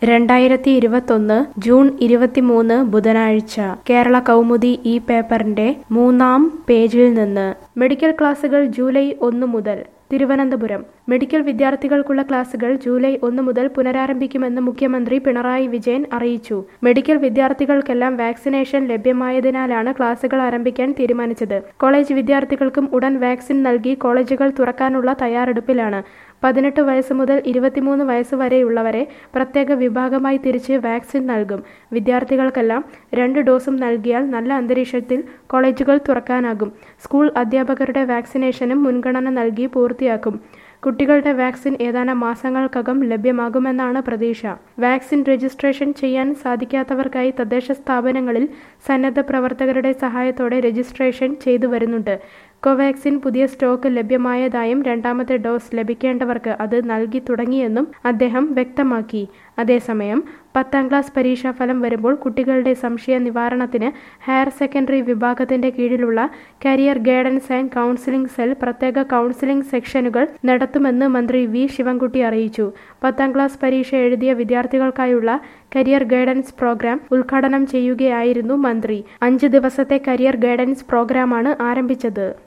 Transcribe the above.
രണ്ടായിരത്തി ഇരുപത്തൊന്ന് ജൂൺ ഇരുപത്തിമൂന്ന് ബുധനാഴ്ച കേരള കൗമുദി ഈ പേപ്പറിന്റെ മൂന്നാം പേജിൽ നിന്ന് മെഡിക്കൽ ക്ലാസുകൾ ജൂലൈ ഒന്ന് മുതൽ തിരുവനന്തപുരം മെഡിക്കൽ വിദ്യാർത്ഥികൾക്കുള്ള ക്ലാസുകൾ ജൂലൈ ഒന്ന് മുതൽ പുനരാരംഭിക്കുമെന്ന് മുഖ്യമന്ത്രി പിണറായി വിജയൻ അറിയിച്ചു മെഡിക്കൽ വിദ്യാർത്ഥികൾക്കെല്ലാം വാക്സിനേഷൻ ലഭ്യമായതിനാലാണ് ക്ലാസുകൾ ആരംഭിക്കാൻ തീരുമാനിച്ചത് കോളേജ് വിദ്യാർത്ഥികൾക്കും ഉടൻ വാക്സിൻ നൽകി കോളേജുകൾ തുറക്കാനുള്ള തയ്യാറെടുപ്പിലാണ് പതിനെട്ട് വയസ്സ് മുതൽ ഇരുപത്തിമൂന്ന് വയസ്സ് വരെയുള്ളവരെ പ്രത്യേക വിഭാഗമായി തിരിച്ച് വാക്സിൻ നൽകും വിദ്യാർത്ഥികൾക്കെല്ലാം രണ്ട് ഡോസും നൽകിയാൽ നല്ല അന്തരീക്ഷത്തിൽ കോളേജുകൾ തുറക്കാനാകും സ്കൂൾ അധ്യാപകരുടെ വാക്സിനേഷനും മുൻഗണന നൽകി പൂർത്തിയാക്കും കുട്ടികളുടെ വാക്സിൻ ഏതാനും മാസങ്ങൾക്കകം ലഭ്യമാകുമെന്നാണ് പ്രതീക്ഷ വാക്സിൻ രജിസ്ട്രേഷൻ ചെയ്യാൻ സാധിക്കാത്തവർക്കായി തദ്ദേശ സ്ഥാപനങ്ങളിൽ സന്നദ്ധ പ്രവർത്തകരുടെ സഹായത്തോടെ രജിസ്ട്രേഷൻ ചെയ്തു വരുന്നുണ്ട് കോവാക്സിൻ പുതിയ സ്റ്റോക്ക് ലഭ്യമായതായും രണ്ടാമത്തെ ഡോസ് ലഭിക്കേണ്ടവർക്ക് അത് നൽകി തുടങ്ങിയെന്നും അദ്ദേഹം വ്യക്തമാക്കി അതേസമയം പത്താം ക്ലാസ് പരീക്ഷാ ഫലം വരുമ്പോൾ കുട്ടികളുടെ സംശയ നിവാരണത്തിന് ഹയർ സെക്കൻഡറി വിഭാഗത്തിന്റെ കീഴിലുള്ള career guidance and counselling cell പ്രത്യേക കൗൺസിലിംഗ് സെക്ഷനുകൾ നടത്തുമെന്ന് മന്ത്രി വി ശിവൻകുട്ടി അറിയിച്ചു പത്താം ക്ലാസ് പരീക്ഷ എഴുതിയ വിദ്യാർത്ഥികൾക്കായുള്ള കരിയർ ഗൈഡൻസ് പ്രോഗ്രാം ഉദ്ഘാടനം ചെയ്യുകയായിരുന്നു മന്ത്രി അഞ്ച് ദിവസത്തെ കരിയർ ഗൈഡൻസ് പ്രോഗ്രാമാണ് ആരംഭിച്ചത്